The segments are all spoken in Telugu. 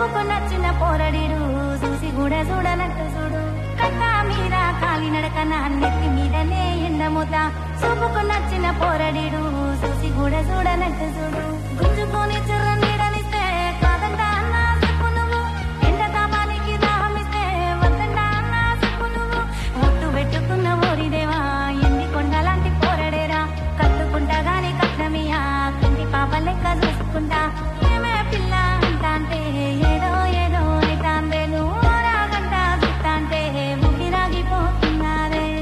చూపుకు నచ్చిన పోరడిడు చూసి కూడా చూడనట్టు చూడు కట్టా మీద కాలి నడకన నెత్తి మీదనే ఎండముత చూపుకు నచ్చిన పోరడిడు చూసి కూడా చూడనట్టు చూడు గుంజుకొని చుర్ర నీడనిస్తే కాదంట అన్న చెప్పు నువ్వు ఎండ తాపానికి దాహమిస్తే వద్దంట అన్న చెప్పు నువ్వు ఒట్టు పెట్టుకున్న ఓరిదేవా ఎండి కొండలాంటి పోరడేరా కట్టుకుంటా గాని కట్నమియా కంటి పాప లెక్క చూసుకుంటా ఏమే పిల్ల అంట అంటే ఏదో ఏదో అయితాందే నువ్వు రాగంట చూస్తా అంటే ముగిరాగిపోతున్నారే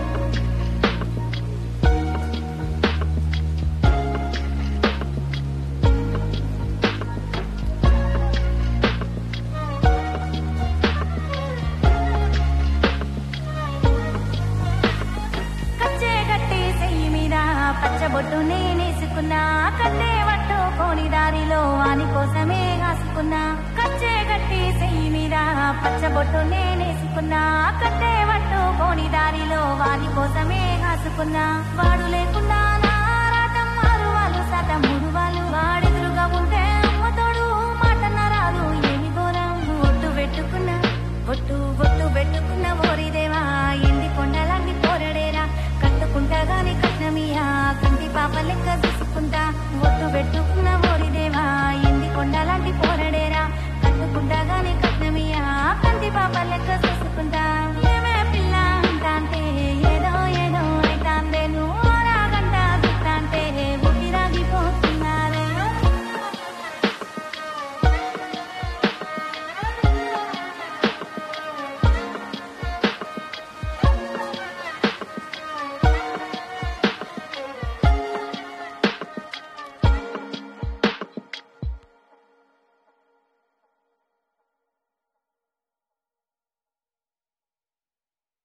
కచ్చే గట్టి చెయ్యి మీద పచ్చబొట్టు నేనేసుకున్నా కట్టే పట్టుకోని దారిలో వాని కోసమే కాసుకున్నా కచ్చే గట్టి చెయ్యి మీద పచ్చబొట్టు నేనేసుకున్నా కట్టే పట్టుకోని దారిలో వాని కోసమే కాసుకున్నా వాడు లేకుండా నా రాటం ఆరు వాళ్ళు శాతం మూడు వాళ్ళు వాడెదురుగా ఉంటే అమ్మతోడు మాటన్న రాదు ఏమి ఘోరం ఒట్టు పెట్టుకున్నా ఒట్టు ఒట్టు పెట్టుకున్న ఓరిదేవా ఎండి కొండలాంటి పోరడేరా కట్టుకుంటా గాని కట్నమియా కంటి పాప లెక్క చూసుకుంటా ఒట్టు పెట్టుకున్న ఓరిదేవా ఎండి కొండలాంటి పోరడేరా కట్టుకుంటా గాని కట్నమియా కంటి పాప లెక్క